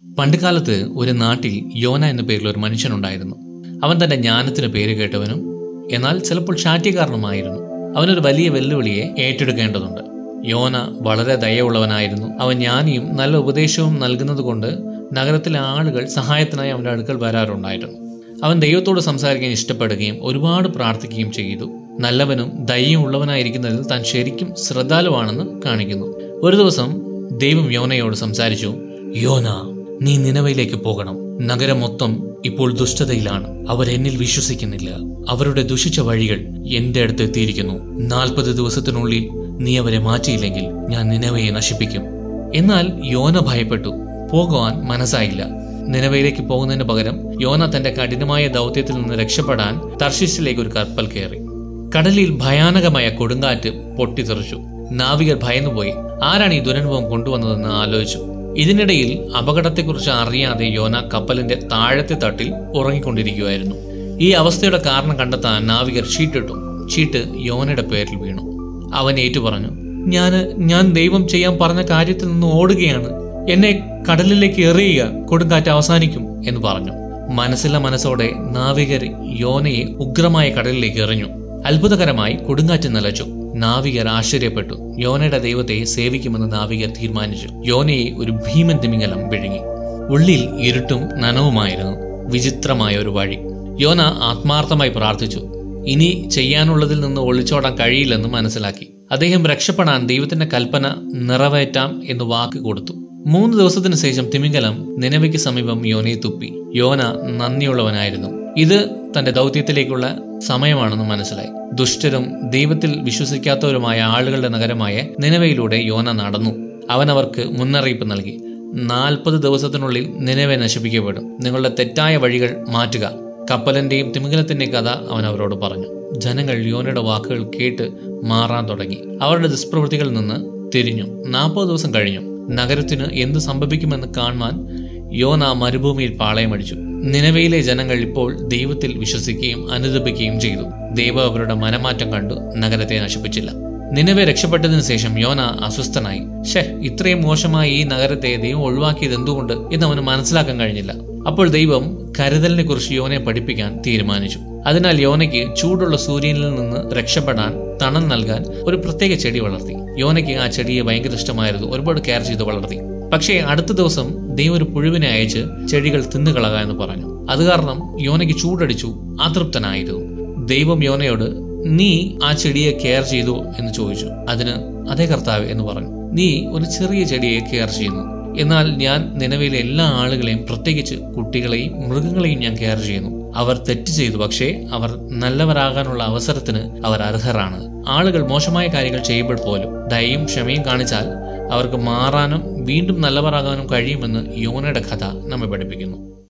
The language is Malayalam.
പണ്ടുകാലത്ത് ഒരു നാട്ടിൽ യോന എന്ന പേരിൽ ഒരു മനുഷ്യനുണ്ടായിരുന്നു അവൻ തന്റെ ജ്ഞാനത്തിന് പേര് കേട്ടവനും എന്നാൽ ചിലപ്പോൾ ശാഠ്യകാരനുമായിരുന്നു അവനൊരു വലിയ വെല്ലുവിളിയെ ഏറ്റെടുക്കേണ്ടതുണ്ട് യോന വളരെ ദയയുള്ളവനായിരുന്നു അവൻ ജ്ഞാനിയും നല്ല ഉപദേശവും നൽകുന്നതുകൊണ്ട് നഗരത്തിലെ ആളുകൾ സഹായത്തിനായി അവന്റെ അടുക്കൽ വരാറുണ്ടായിരുന്നു അവൻ ദൈവത്തോട് സംസാരിക്കാൻ ഇഷ്ടപ്പെടുകയും ഒരുപാട് പ്രാർത്ഥിക്കുകയും ചെയ്തു നല്ലവനും ദയ്യം ഉള്ളവനായിരിക്കുന്നതിൽ താൻ ശരിക്കും ശ്രദ്ധാലുവാണെന്ന് കാണിക്കുന്നു ഒരു ദിവസം ദൈവം യോനയോട് സംസാരിച്ചു യോന നീ നിലവയിലേക്ക് പോകണം നഗരം മൊത്തം ഇപ്പോൾ ദുഷ്ടതയിലാണ് അവർ എന്നിൽ വിശ്വസിക്കുന്നില്ല അവരുടെ ദുഷിച്ച വഴികൾ എന്റെ അടുത്ത് എത്തിയിരിക്കുന്നു നാൽപ്പത് ദിവസത്തിനുള്ളിൽ നീ അവരെ മാറ്റിയില്ലെങ്കിൽ ഞാൻ നിലവയെ നശിപ്പിക്കും എന്നാൽ യോന ഭയപ്പെട്ടു പോകുവാൻ മനസ്സായില്ല നിലവയിലേക്ക് പോകുന്നതിന് പകരം യോന തന്റെ കഠിനമായ ദൗത്യത്തിൽ നിന്ന് രക്ഷപ്പെടാൻ തർശിസിലേക്ക് ഒരു കപ്പൽ കയറി കടലിൽ ഭയാനകമായ കൊടുങ്കാറ്റ് പൊട്ടിത്തെറിച്ചു നാവികർ ഭയന്നുപോയി ആരാണ് ഈ ദുരനുഭവം കൊണ്ടുവന്നതെന്ന് ആലോചിച്ചു ഇതിനിടയിൽ അപകടത്തെക്കുറിച്ച് അറിയാതെ യോന കപ്പലിന്റെ താഴത്തെ തട്ടിൽ ഉറങ്ങിക്കൊണ്ടിരിക്കുകയായിരുന്നു ഈ അവസ്ഥയുടെ കാരണം കണ്ടെത്താൻ നാവികർ ചീട്ടിട്ടു ചീട്ട് യോനയുടെ പേരിൽ വീണു അവൻ ഏറ്റുപറഞ്ഞു ഞാൻ ഞാൻ ദൈവം ചെയ്യാൻ പറഞ്ഞ കാര്യത്തിൽ നിന്ന് ഓടുകയാണ് എന്നെ കടലിലേക്ക് എറിയുക കൊടുങ്കാറ്റ് അവസാനിക്കും എന്ന് പറഞ്ഞു മനസ്സില്ല മനസ്സോടെ നാവികർ യോനയെ ഉഗ്രമായ കടലിലേക്ക് എറിഞ്ഞു അത്ഭുതകരമായി കൊടുങ്കാറ്റ് നിലച്ചു നാവികർ ആശ്ചര്യപ്പെട്ടു യോനയുടെ ദൈവത്തെ സേവിക്കുമെന്ന് നാവികർ തീരുമാനിച്ചു യോനയെ ഒരു ഭീമൻ തിമിംഗലം വിഴുങ്ങി ഉള്ളിൽ ഇരുട്ടും നനവുമായിരുന്നു വിചിത്രമായ ഒരു വഴി യോന ആത്മാർത്ഥമായി പ്രാർത്ഥിച്ചു ഇനി ചെയ്യാനുള്ളതിൽ നിന്ന് ഒളിച്ചോടാൻ കഴിയില്ലെന്ന് മനസ്സിലാക്കി അദ്ദേഹം രക്ഷപ്പെടാൻ ദൈവത്തിന്റെ കൽപ്പന നിറവേറ്റാം എന്ന് വാക്ക് കൊടുത്തു മൂന്ന് ദിവസത്തിന് ശേഷം തിമിംഗലം നിലവയ്ക്ക് സമീപം യോനയെ തുപ്പി യോന നന്ദിയുള്ളവനായിരുന്നു ഇത് തന്റെ ദൗത്യത്തിലേക്കുള്ള സമയമാണെന്ന് മനസ്സിലായി ദുഷ്ടരും ദൈവത്തിൽ വിശ്വസിക്കാത്തവരുമായ ആളുകളുടെ നഗരമായ നിലവയിലൂടെ യോന നടന്നു അവൻ അവർക്ക് മുന്നറിയിപ്പ് നൽകി നാൽപ്പത് ദിവസത്തിനുള്ളിൽ നിലവെ നശിപ്പിക്കപ്പെടും നിങ്ങളുടെ തെറ്റായ വഴികൾ മാറ്റുക കപ്പലിന്റെയും തിമിംഗലത്തിന്റെയും കഥ അവൻ അവരോട് പറഞ്ഞു ജനങ്ങൾ യോനയുടെ വാക്കുകൾ കേട്ട് മാറാൻ തുടങ്ങി അവരുടെ ദുഷ്പ്രവൃത്തികളിൽ നിന്ന് തിരിഞ്ഞു നാൽപ്പത് ദിവസം കഴിഞ്ഞു നഗരത്തിന് എന്ത് സംഭവിക്കുമെന്ന് കാണുവാൻ യോന മരുഭൂമിയിൽ പാളയമടിച്ചു നിലവയിലെ ജനങ്ങൾ ഇപ്പോൾ ദൈവത്തിൽ വിശ്വസിക്കുകയും അനുദപിക്കുകയും ചെയ്തു ദൈവം അവരുടെ മനമാറ്റം കണ്ടു നഗരത്തെ നശിപ്പിച്ചില്ല നിലവെ രക്ഷപ്പെട്ടതിന് ശേഷം യോന അസ്വസ്ഥനായി ഷെ ഇത്രയും മോശമായ ഈ നഗരത്തെ ദൈവം ഒഴിവാക്കിയത് എന്തുകൊണ്ട് എന്ന് അവന് മനസ്സിലാക്കാൻ കഴിഞ്ഞില്ല അപ്പോൾ ദൈവം കരുതലിനെ കുറിച്ച് യോനയെ പഠിപ്പിക്കാൻ തീരുമാനിച്ചു അതിനാൽ യോനയ്ക്ക് ചൂടുള്ള സൂര്യനിൽ നിന്ന് രക്ഷപ്പെടാൻ തണൽ നൽകാൻ ഒരു പ്രത്യേക ചെടി വളർത്തി യോനയ്ക്ക് ആ ചെടിയെ ഭയങ്കര ഇഷ്ടമായിരുന്നു ഒരുപാട് കെയർ ചെയ്ത് വളർത്തി പക്ഷേ അടുത്ത ദിവസം ദൈവം ഒരു പുഴുവിനെ അയച്ച് ചെടികൾ തിന്നുകളക എന്ന് പറഞ്ഞു അത് കാരണം യോനയ്ക്ക് ചൂടടിച്ചു അതൃപ്തനായിരുന്നു ദൈവം യോനയോട് നീ ആ ചെടിയെ കെയർ ചെയ്തു എന്ന് ചോദിച്ചു അതിന് അതേ കർത്താവ് എന്ന് പറഞ്ഞു നീ ഒരു ചെറിയ ചെടിയെ കെയർ ചെയ്യുന്നു എന്നാൽ ഞാൻ നിലവിലെ എല്ലാ ആളുകളെയും പ്രത്യേകിച്ച് കുട്ടികളെയും മൃഗങ്ങളെയും ഞാൻ കെയർ ചെയ്യുന്നു അവർ തെറ്റ് ചെയ്തു പക്ഷേ അവർ നല്ലവരാകാനുള്ള അവസരത്തിന് അവർ അർഹരാണ് ആളുകൾ മോശമായ കാര്യങ്ങൾ ചെയ്യുമ്പോൾ പോലും ദയയും ക്ഷമയും കാണിച്ചാൽ അവർക്ക് മാറാനും വീണ്ടും നല്ലവരാകാനും കഴിയുമെന്ന് യോനയുടെ കഥ നമ്മെ പഠിപ്പിക്കുന്നു